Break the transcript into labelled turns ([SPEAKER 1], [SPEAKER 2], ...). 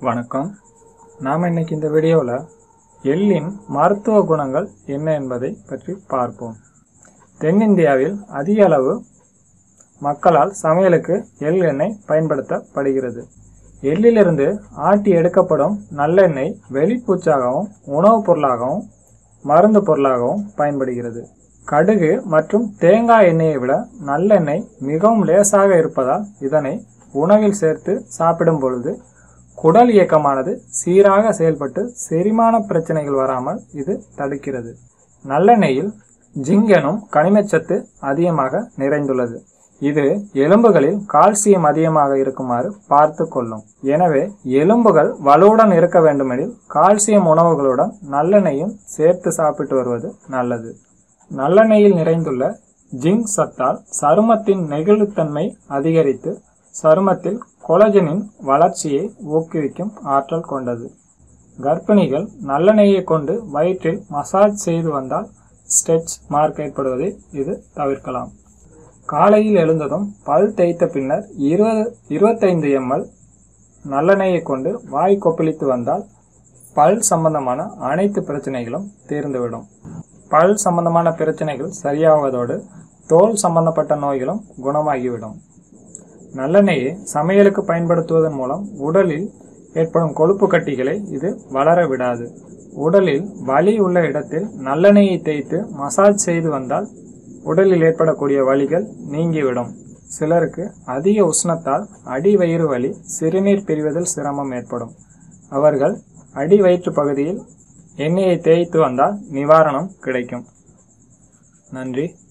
[SPEAKER 1] வணக்கம் நாம் இன்னைக்கு இந்த வீடியோவில் எள்ளின் மருத்துவ குணங்கள் என்ன என்பதை பற்றி பார்ப்போம் தென்னிந்தியாவில் அதிக அளவு மக்களால் சமையலுக்கு எள் எண்ணெய் பயன்படுத்தப்படுகிறது எள்ளிலிருந்து ஆட்டி எடுக்கப்படும் நல்லெண்ணெய் வெளிப்பூச்சாகவும் உணவுப் பொருளாகவும் மருந்து பொருளாகவும் பயன்படுகிறது கடுகு மற்றும் தேங்காய் எண்ணெயை விட நல்லெண்ணெய் மிகவும் லேசாக இருப்பதால் இதனை உணவில் சேர்த்து சாப்பிடும் பொழுது குடல் இயக்கமானது சீராக செயல்பட்டு செரிமான பிரச்சனைகள் வராமல் இது தடுக்கிறது நல்லெண்ணெயில் ஜிங்க் எனும் கனிமச்சத்து அதிகமாக நிறைந்துள்ளது இது எலும்புகளில் கால்சியம் அதிகமாக இருக்குமாறு பார்த்து கொள்ளும் எனவே எலும்புகள் வலுவுடன் இருக்க வேண்டுமெனில் கால்சியம் உணவுகளுடன் நல்லெண்ணெயும் சேர்த்து சாப்பிட்டு வருவது நல்லது நல்லெண்ணெயில் நிறைந்துள்ள ஜிங்க் சத்தால் சருமத்தின் நெகிழ்வுத்தன்மை அதிகரித்து சருமத்தில் கொலஜனின் வளர்ச்சியை ஊக்குவிக்கும் ஆற்றல் கொண்டது கர்ப்பிணிகள் நல்லெண்ணெயை கொண்டு வயிற்றில் மசாஜ் செய்து வந்தால் ஸ்ட்ரெச் மார்க் ஏற்படுவதை இது தவிர்க்கலாம் காலையில் எழுந்ததும் பல் தேய்த்த பின்னர் இருபது இருபத்தைந்து எம்எல் நல்லெண்ணெயை கொண்டு வாய் கொப்பளித்து வந்தால் பல் சம்பந்தமான அனைத்து பிரச்சனைகளும் தீர்ந்துவிடும் பல் சம்பந்தமான பிரச்சனைகள் சரியாவதோடு தோல் சம்பந்தப்பட்ட நோய்களும் குணமாகிவிடும் நல்லெண்ணெயை சமையலுக்கு பயன்படுத்துவதன் மூலம் உடலில் ஏற்படும் கொழுப்பு கட்டிகளை இது வளர விடாது உடலில் வலி உள்ள இடத்தில் நல்லெண்ணெயை தேய்த்து மசாஜ் செய்து வந்தால் உடலில் ஏற்படக்கூடிய வலிகள் நீங்கிவிடும் சிலருக்கு அதிக உஷ்ணத்தால் அடி வயிறு வலி சிறுநீர் பிரிவதில் சிரமம் ஏற்படும் அவர்கள் அடி வயிற்று பகுதியில் எண்ணெயை தேய்த்து வந்தால் நிவாரணம் கிடைக்கும் நன்றி